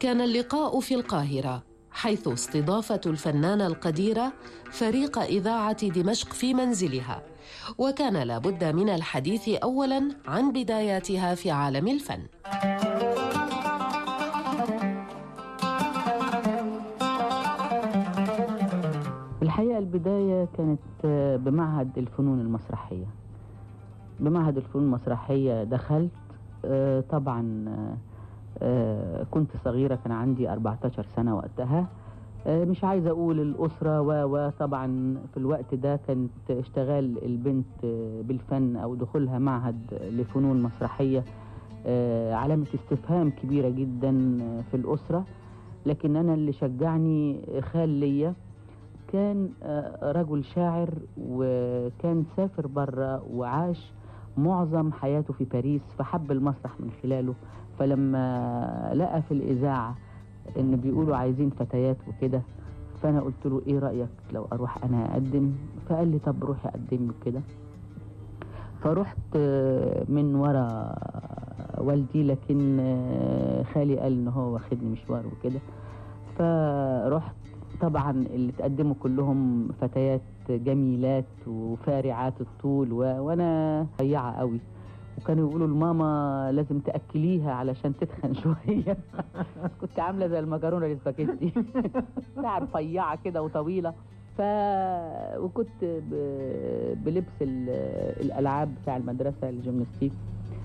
كان اللقاء في القاهرة حيث استضافت الفنانة القديرة فريق إذاعة دمشق في منزلها وكان لابد من الحديث أولا عن بداياتها في عالم الفن الحقيقة البداية كانت بمعهد الفنون المسرحية بمعهد الفنون المسرحية دخلت طبعا كنت صغيرة كان عندي 14 سنة وقتها مش عايزة أقول الأسرة وطبعا في الوقت ده كانت اشتغال البنت بالفن أو دخولها معهد لفنون مسرحية علامة استفهام كبيرة جدا في الأسرة لكن أنا اللي شجعني خال ليا كان رجل شاعر وكان سافر بره وعاش معظم حياته في باريس فحب المسرح من خلاله فلما لقى في الإذاعة إن بيقولوا عايزين فتيات وكده فأنا قلت له إيه رأيك لو أروح أنا أقدم فقال لي طب روحي قدمي وكده فرحت من ورا والدي لكن خالي قال إن هو واخدني مشوار وكده فرحت طبعا اللي تقدموا كلهم فتيات جميلات وفارعات الطول و... وانا رفيعه قوي وكانوا يقولوا لماما لازم تاكليها علشان تتخن شويه كنت عامله زي المكرونه الاسباجيتي رفيعه كده وطويله ف وكنت ب... بلبس ال... الالعاب بتاع المدرسه الجيمناستيك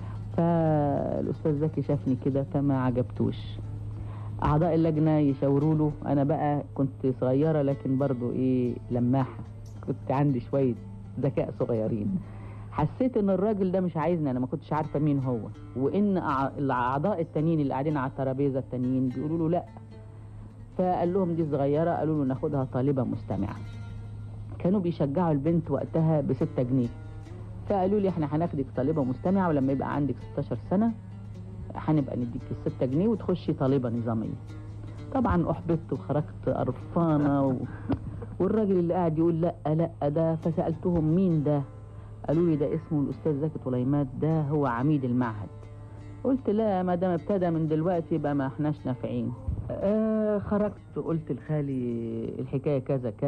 فالاستاذ زكي شافني كده فما عجبتوش اعضاء اللجنه يشاوروا له انا بقى كنت صغيره لكن برضو ايه لماحه كنت عندي شويه ذكاء صغيرين حسيت ان الراجل ده مش عايزني انا ما كنتش عارفه مين هو وان الاعضاء التانيين اللي قاعدين على الترابيزه التانيين بيقولوا له لا فقال لهم دي صغيره قالوا له ناخدها طالبه مستمعه كانوا بيشجعوا البنت وقتها بستة جنيه فقالوا لي احنا هناخدك طالبه مستمعه ولما يبقى عندك 16 سنه هنبقى نديك الستة جنيه وتخشي طالبة نظامية طبعا أحبطت وخرجت قرفانة و... والراجل اللي قاعد يقول لا لا ده فسألتهم مين ده قالوا لي ده اسمه الأستاذ زكي طليمات ده هو عميد المعهد قلت لا ما دام ابتدى من دلوقتي يبقى ما احناش نافعين آه خرجت قلت لخالي الحكاية كذا كذا